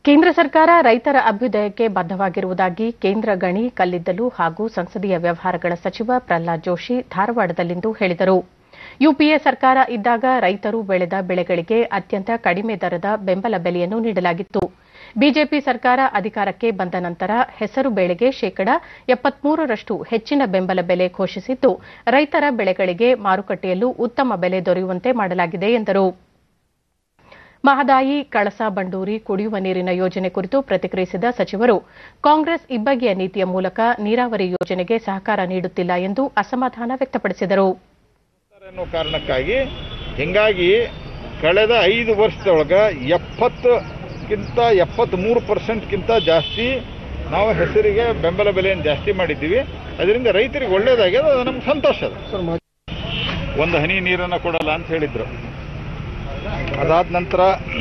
ಕೇಂದ್ರ ಸರ್ಕಾರ ರೈತರ ಅಭ್ಯುದಯಕ್ಕೆ ಬದ್ದವಾಗಿರುವುದಾಗಿ ಕೇಂದ್ರ ಗಣಿ ಕಲ್ಲಿದ್ದಲು ಹಾಗೂ ಸಂಸದೀಯ ವ್ಯವಹಾರಗಳ ಸಚಿವ ಪ್ರಹ್ಲಾದ್ ಜೋಶಿ ಧಾರವಾಡದಲ್ಲಿಂದು ಹೇಳಿದರು ಯುಪಿಎ ಸರ್ಕಾರ ಇದ್ದಾಗ ರೈತರು ಬೆಳೆದ ಬೆಳೆಗಳಿಗೆ ಅತ್ಯಂತ ಕಡಿಮೆ ದರದ ಬೆಂಬಲ ಬೆಲೆಯನ್ನು ನೀಡಲಾಗಿತ್ತು ಬಿಜೆಪಿ ಸರ್ಕಾರ ಅಧಿಕಾರಕ್ಕೆ ಬಂದ ನಂತರ ಹೆಸರು ಬೇಳೆಗೆ ಶೇಕಡ ಎಪ್ಪತ್ಮೂರರಷ್ಟು ಹೆಚ್ಚಿನ ಬೆಂಬಲ ಬೆಲೆ ಘೋಷಿಸಿದ್ದು ರೈತರ ಬೆಳೆಗಳಿಗೆ ಮಾರುಕಟ್ಟೆಯಲ್ಲೂ ಉತ್ತಮ ಬೆಲೆ ದೊರೆಯುವಂತೆ ಮಾಡಲಾಗಿದೆ ಎಂದರು ಮಹದಾಯಿ ಕಳಸಾ ಬಂಡೂರಿ ಕುಡಿಯುವ ನೀರಿನ ಯೋಜನೆ ಕುರಿತು ಪ್ರತಿಕ್ರಿಯಿಸಿದ ಸಚಿವರು ಕಾಂಗ್ರೆಸ್ ಇಬ್ಬಗೆಯ ನೀತಿಯ ಮೂಲಕ ನೀರಾವರಿ ಯೋಜನೆಗೆ ಸಹಕಾರ ನೀಡುತ್ತಿಲ್ಲ ಎಂದು ಅಸಮಾಧಾನ ವ್ಯಕ್ತಪಡಿಸಿದರು ಅನ್ನೋ ಕಾರಣಕ್ಕಾಗಿ ಹಿಂಗಾಗಿ ಕಳೆದ ಐದು ವರ್ಷದೊಳಗೆ ಎಪ್ಪತ್ತಕ್ಕಿಂತ ಎಪ್ಪತ್ತ್ಮೂರು ಪರ್ಸೆಂಟ್ಗಿಂತ ಜಾಸ್ತಿ ನಾವು ಹೆಸರಿಗೆ ಬೆಂಬಲ ಬೆಲೆಯನ್ನು ಜಾಸ್ತಿ ಮಾಡಿದ್ದೀವಿ ಅದರಿಂದ ರೈತರಿಗೆ ಒಳ್ಳೇದಾಗ್ಯದ ಅದು ನಮ್ಗೆ ಸಂತೋಷ ಅದು ಒಂದು ಹನಿ ನೀರನ್ನು ಕೊಡಲ್ಲ ಅಂತ ಹೇಳಿದ್ರು ಅದಾದ ನಂತರ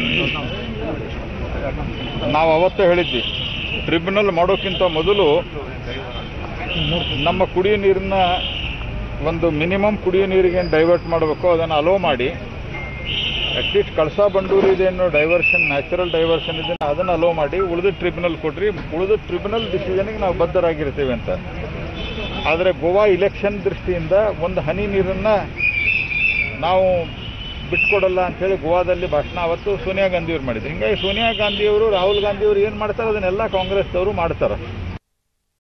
ನಾವು ಅವತ್ತೇ ಹೇಳಿದ್ವಿ ಟ್ರಿಬ್ಯುನಲ್ ಮಾಡೋಕ್ಕಿಂತ ಮೊದಲು ನಮ್ಮ ಕುಡಿಯೋ ನೀರನ್ನ ಒಂದು ಮಿನಿಮಮ್ ಕುಡಿಯೋ ನೀರಿಗೆ ಏನು ಡೈವರ್ಟ್ ಮಾಡಬೇಕು ಅದನ್ನು ಅಲೋ ಮಾಡಿ ಅಟ್ಲೀಸ್ಟ್ ಕಳಸಾ ಬಂಡೂರು ಇದೇನು ಡೈವರ್ಷನ್ ನ್ಯಾಚುರಲ್ ಡೈವರ್ಷನ್ ಇದೆ ಅದನ್ನು ಅಲೋ ಮಾಡಿ ಉಳಿದ ಟ್ರಿಬ್ಯುನಲ್ ಕೊಡ್ರಿ ಉಳಿದ ಟ್ರಿಬ್ಯುನಲ್ ಡಿಸಿಷನ್ಗೆ ನಾವು ಬದ್ಧರಾಗಿರ್ತೀವಿ ಅಂತ ಆದರೆ ಗೋವಾ ಇಲೆಕ್ಷನ್ ದೃಷ್ಟಿಯಿಂದ ಒಂದು ಹನಿ ನೀರನ್ನು ನಾವು ಬಿಟ್ಕೊಡಲ್ಲ ಅಂತೇಳಿ ಗೋವಾದಲ್ಲಿ ಭಾಷಣ ಅವತ್ತು ಸೋನಿಯಾ ಗಾಂಧಿಯವರು ಮಾಡಿದ್ರು ಹಿಂಗಾಗಿ ಸೋನಿಯಾ ಗಾಂಧಿಯವರು ರಾಹುಲ್ ಗಾಂಧಿಯವರು ಏನು ಮಾಡ್ತಾರೆ ಅದನ್ನೆಲ್ಲ ಕಾಂಗ್ರೆಸ್ದವರು ಮಾಡ್ತಾರೆ